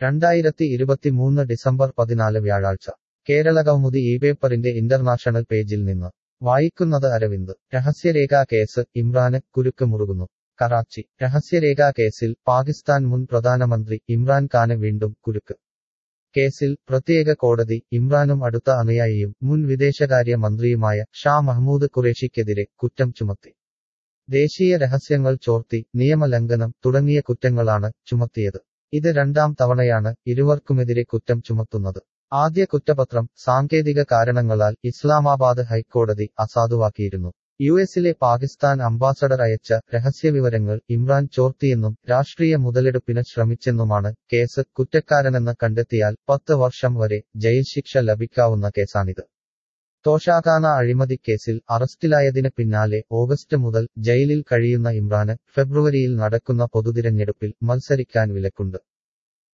രണ്ടായിരത്തി ഇരുപത്തിമൂന്ന് ഡിസംബർ പതിനാല് വ്യാഴാഴ്ച കേരള കൗമുദി ഈ പേപ്പറിന്റെ ഇന്റർനാഷണൽ പേജിൽ നിന്ന് വായിക്കുന്നത് അരവിന്ദ് രഹസ്യരേഖാ കേസ് ഇമ്രാന് കുരുക്ക് മുറുകുന്നു കറാച്ചി രഹസ്യരേഖാ കേസിൽ പാകിസ്ഥാൻ മുൻ പ്രധാനമന്ത്രി ഇമ്രാൻ ഖാന് വീണ്ടും കുരുക്ക് കേസിൽ പ്രത്യേക കോടതി ഇമ്രാനും അടുത്ത അനുയായിയും മുൻ വിദേശകാര്യ മന്ത്രിയുമായ ഷാ മഹ്മൂദ് ഖുറേഷിക്കെതിരെ കുറ്റം ചുമത്തി ദേശീയ രഹസ്യങ്ങൾ ചോർത്തി നിയമലംഘനം തുടങ്ങിയ കുറ്റങ്ങളാണ് ചുമത്തിയത് ഇത് രണ്ടാം തവണയാണ് ഇരുവർക്കുമെതിരെ കുറ്റം ചുമത്തുന്നത് ആദ്യ കുറ്റപത്രം സാങ്കേതിക കാരണങ്ങളാൽ ഇസ്ലാമാബാദ് ഹൈക്കോടതി അസാധുവാക്കിയിരുന്നു യു എസിലെ പാകിസ്ഥാൻ അംബാസഡർ അയച്ച രഹസ്യവിവരങ്ങൾ ഇമ്രാൻ ചോർത്തിയെന്നും രാഷ്ട്രീയ മുതലെടുപ്പിന് ശ്രമിച്ചെന്നുമാണ് കേസ് കുറ്റക്കാരനെന്ന് കണ്ടെത്തിയാൽ പത്ത് വർഷം വരെ ജയിൽ ശിക്ഷ ലഭിക്കാവുന്ന കേസാണിത് തോഷാഖാന അഴിമതിക്കേസിൽ അറസ്റ്റിലായതിന് പിന്നാലെ ഓഗസ്റ്റ് മുതൽ ജയിലിൽ കഴിയുന്ന ഇമ്രാന് ഫെബ്രുവരിയിൽ നടക്കുന്ന പൊതുതിരഞ്ഞെടുപ്പിൽ മത്സരിക്കാൻ വിലക്കുണ്ട്